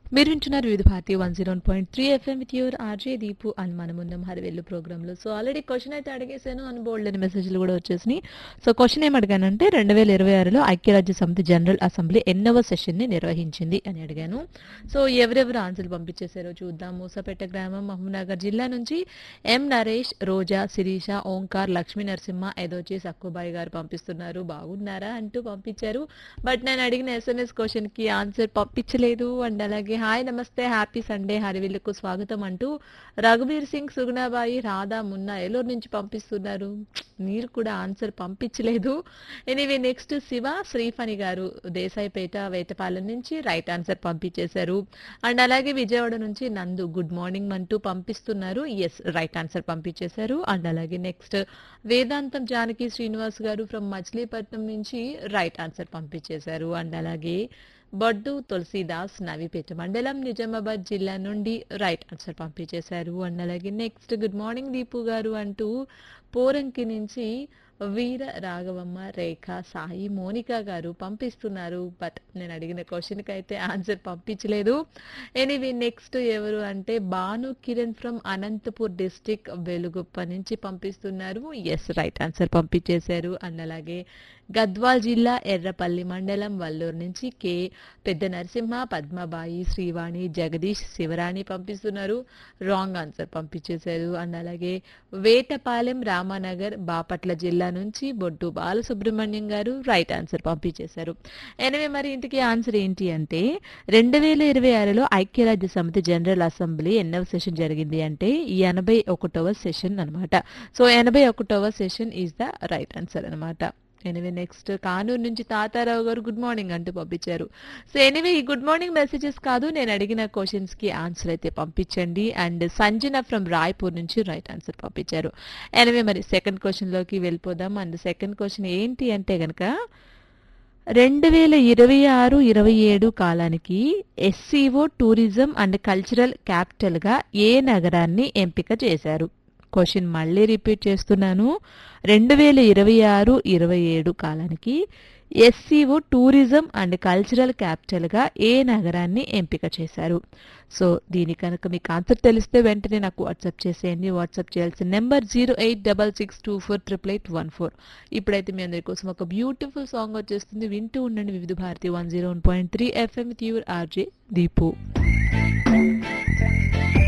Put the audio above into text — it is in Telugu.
మీరు వింటున్నారు Vividh Bharati one zero point three FM with your RJ Deepu and మన ముందం హరివెల్లు ప్రోగ్రాంలో సో ఆల్రెడీ క్వశ్చన్ అయితే అడిగేశాను అని బోల్డ్ అని మెసేజ్లు కూడా వచ్చేసినాయి సో క్వశ్చన్ ఏం అడిగానంటే రెండు వేల ఇరవై ఆరులో ఐక్యరాజ్య సమితి జనరల్ అసెంబ్లీ ఎన్నవ సెషన్ని నిర్వహించింది అని అడిగాను సో ఎవరెవరు ఆన్సర్లు పంపించేశారో చూద్దాం మూసపేట గ్రామం మహబూబ్నగర్ జిల్లా నుంచి ఎం నరేష్ రోజా శిరీష ఓంకార్ లక్ష్మీ నరసింహ ఏదోచి సక్కుబాయి గారు పంపిస్తున్నారు బాగున్నారా అంటూ పంపించారు బట్ నేను అడిగిన ఎస్ఎంఎస్ క్వశ్చన్ కి ఆన్సర్ పంపించలేదు అండ్ అలాగే హాయ్ నమస్తే హ్యాపీ సండే హరివిల్లుకు స్వాగతం అంటూ రఘువీర్ సింగ్ సుగుణాబాయి రాధా మున్నా ఏలూరు నుంచి పంపిస్తున్నారు మీరు కూడా ఆన్సర్ పంపించలేదు ఎనీవే నెక్స్ట్ శివ శ్రీఫణి గారు దేశాయిపేట వేటపాలెం నుంచి రైట్ ఆన్సర్ పంపించేశారు అండ్ అలాగే విజయవాడ నుంచి నందు గుడ్ మార్నింగ్ అంటూ పంపిస్తున్నారు ఎస్ రైట్ ఆన్సర్ పంపించేశారు అండ్ అలాగే నెక్స్ట్ వేదాంతం జానకి శ్రీనివాస్ గారు ఫ్రమ్ మచిలీపట్నం నుంచి రైట్ ఆన్సర్ పంపించేశారు అండ్ అలాగే బొడ్డు తులసీదాస్ నవిపేట మండలం నిజామాబాద్ జిల్లా నుండి రైట్ ఆన్సర్ పంపించేశారు అండ్ అలాగే నెక్స్ట్ గుడ్ మార్నింగ్ దీపు గారు అంటూ పోరంకి నుంచి వీర రాఘవమ్మ రేఖ సాయి మోనికా గారు పంపిస్తున్నారు బట్ నేను అడిగిన క్వశ్చన్కి అయితే ఆన్సర్ పంపించలేదు ఎనీవే నెక్స్ట్ ఎవరు అంటే భాను కిరణ్ ఫ్రమ్ అనంతపూర్ డిస్టిక్ వెలుగుప్ప నుంచి పంపిస్తున్నారు ఎస్ రైట్ ఆన్సర్ పంపించేశారు అండ్ అలాగే గద్వాల్ జిల్లా ఎర్రపల్లి మండలం వల్లూరు నుంచి కే పెద్ద నరసింహ పద్మబాయి శ్రీవాణి జగదీష్ శివరాణి పంపిస్తున్నారు రాంగ్ ఆన్సర్ పంపించేశారు అండ్ అలాగే వేటపాలెం రామానగర్ బాపట్ల జిల్లా నుంచి బొడ్డు బాలసుబ్రహ్మణ్యం గారు రైట్ ఆన్సర్ పంపించేశారు ఎనివే మరి ఇంటికి ఆన్సర్ ఏంటి అంటే రెండు వేల ఇరవై ఆరులో ఐక్యరాజ్య సమితి జనరల్ అసెంబ్లీ ఎన్నవ సెషన్ జరిగింది అంటే ఎనభై ఒకటవ సెషన్ అన్నమాట సో ఎనభై ఒకటవ session is the right answer అన్నమాట ఎనివే నెక్స్ట్ కానూరు నుంచి తాతారావు గారు గుడ్ మార్నింగ్ అంటూ పంపించారు సో ఎనివే ఈ గుడ్ మార్నింగ్ మెసేజెస్ కాదు నేను అడిగిన క్వశ్చన్స్ కి ఆన్సర్ అయితే పంపించండి అండ్ సంజన ఫ్రమ్ రాయ్పూర్ నుంచి రైట్ ఆన్సర్ పంపించారు ఎనివే మరి సెకండ్ క్వశ్చన్ లోకి వెళ్ళిపోదాం అండ్ సెకండ్ క్వశ్చన్ ఏంటి అంటే గనక రెండు వేల ఇరవై ఆరు ఇరవై ఏడు కాలానికి ఎస్సీఓ టూరిజం అండ్ కల్చరల్ క్యాపిటల్గా ఏ నగరాన్ని ఎంపిక చేశారు క్వశ్చన్ మళ్ళీ రిపీట్ చేస్తున్నాను రెండు వేల ఇరవై ఆరు ఇరవై ఏడు కాలానికి ఎస్సీఓ టూరిజం అండ్ కల్చరల్ క్యాపిటల్గా ఏ నగరాన్ని ఎంపిక చేశారు సో దీని కనుక మీకు ఆన్సర్ తెలిస్తే వెంటనే నాకు వాట్సాప్ చేసేయండి వాట్సాప్ చేయాల్సిన number zero eight double six two four triple eight one four ఇప్పుడైతే మీ అందరి కోసం ఒక బ్యూటిఫుల్ సాంగ్ వచ్చేస్తుంది వింటూ ఉండండి Vividh Bharati one zero one point three FM with your RJ Deepu